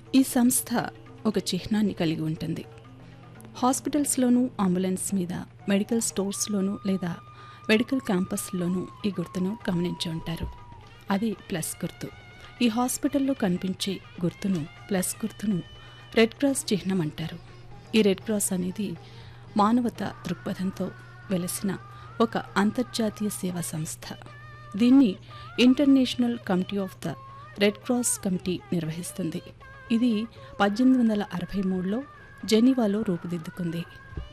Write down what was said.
ఈ సంస్థ ఒక చిహ్నాన్ని కలిగి ఉంటుంది హాస్పిటల్స్లోనూ అంబులెన్స్ మీద మెడికల్ స్టోర్స్లోనూ లేదా మెడికల్ క్యాంపస్లోనూ ఈ గుర్తును గమనించి ఉంటారు అది ప్లస్ గుర్తు ఈ హాస్పిటల్లో కనిపించే గుర్తును ప్లస్ గుర్తును రెడ్ క్రాస్ చిహ్నం అంటారు ఈ రెడ్ క్రాస్ అనేది మానవత దృక్పథంతో వెలసిన ఒక అంతర్జాతీయ సేవా సంస్థ దీన్ని international committee of the red cross committee నిర్వహిస్తుంది ఇది పద్దెనిమిది వందల అరవై మూడులో జెనీవాలో రూపుదిద్దుకుంది